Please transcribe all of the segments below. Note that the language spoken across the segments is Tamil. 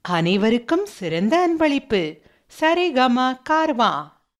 அனைவருக்கும் சிறந்த அன்பளிப்பு சரிகம கார்வா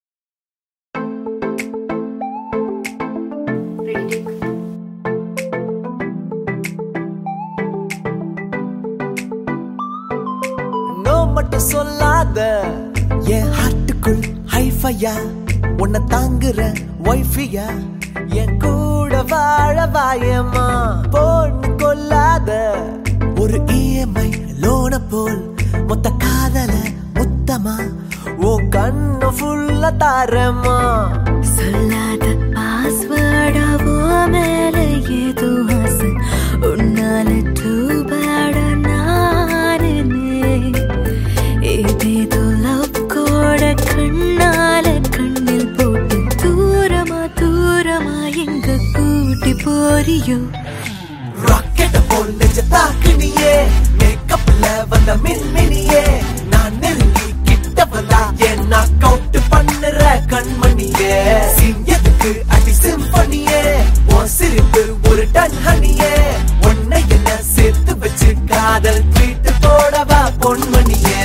நோ மட்டும் சொல்லாத என் ஹார்ட்டுக்குள் ஹைஃபையா உன்னை தாங்குற வைஃபியா என் கூட வாழ வாயம்மா பொண்ணு கொல்லாத ஒரு இஎம்ஐ லோன போல் மொத்த காதல முத்தமா உன் கண்ணு ஃபுல்லா தாரம்மா சொல்லாத பாஸ்வேர்டாவோ மேல ஏதோ ஆசை உன்னால டூபேட நானே ஏதேதோ லவ் கோட கண்ணால கண்ணில் போட்டு தூரமா தூரமா எங்க கூட்டி போறியோ ராக்கெட்ட போல் நெஞ்ச தாக்குனியே மேக்கப்ல வந்த மின்மினியே நான் நெருங்கி கிட்ட வந்தா என் நாக் அவுட் பண்ணுற கண்மணியே சிங்கத்துக்கு அடி சிம்பனியே உன் சிரிப்பு ஒரு டன் ஹனியே உன்னை என்ன சேர்த்து வச்சு காதல் ட்வீட் போடவா பொன்மணியே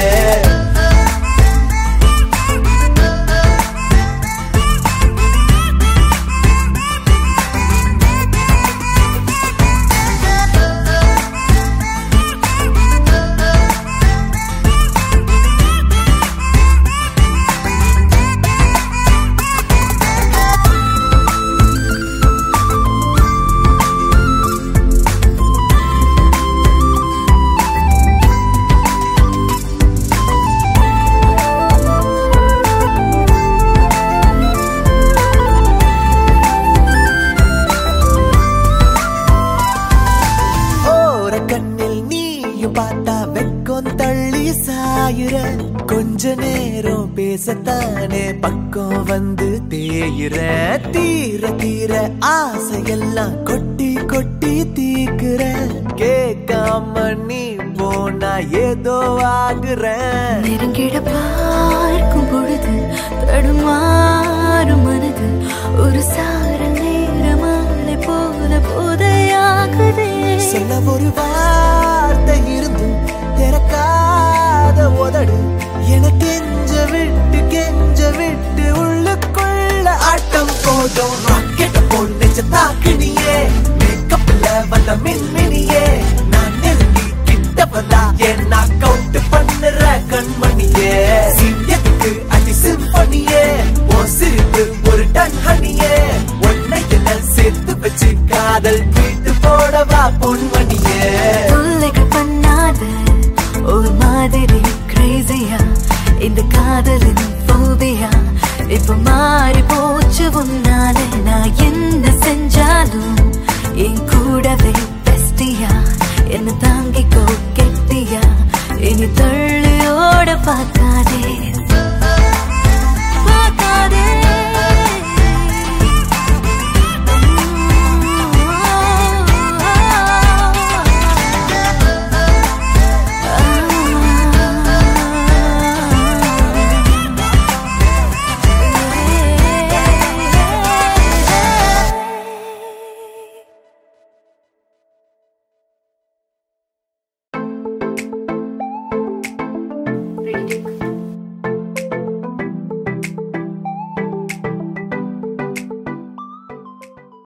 ஓர கண்ணில் நீயும் பார்த்தா வெக்கம் தள்ளி சாயுற கொஞ்ச நேரம் பேசத்தானே பக்கம் வந்து தேயுற தீர தீர ஆசையெல்லாம் கொட்டி கொட்டி தீக்குற கேட்காம நீ போனா ஏதோ ஆகுற நெருங்கிட பார்க்கும் பொழுது தடுமாறும் மனது ஒரு சாரல் நேரமாலை போல போதையாகுதே சொல்ல ஒரு வார்த்தை இருந்தும் திறக்காத உதடு என கெஞ்ச விட்டு கெஞ்ச விட்டு உள்ளுக்குள்ள ஆட்டம் போதும் ராக்கெட் போல் நெஞ்ச தாக்குனியே மேக்கப்ல வந்த மின்மினியே நான் நெருங்கி கிட்ட வந்தா என் நாக் அவுட் பண்ணுற கண்மணியே சிங்கத்துக்கு அடி சிம்பனியே உன் சிரிப்பு ஒரு டன் ஹனியே உன்னை என்ன சேர்த்து வச்சு காதல் வீட்டு போடவா பொன்மணியே தொல்லைகள் பண்ணாத ஒரு மாதிரி கிரேசியா இந்த காதலின் போபியா இப்ப மாறி போச்சு உன்னால நான் என்ன செஞ்சாலும் என் கூடவே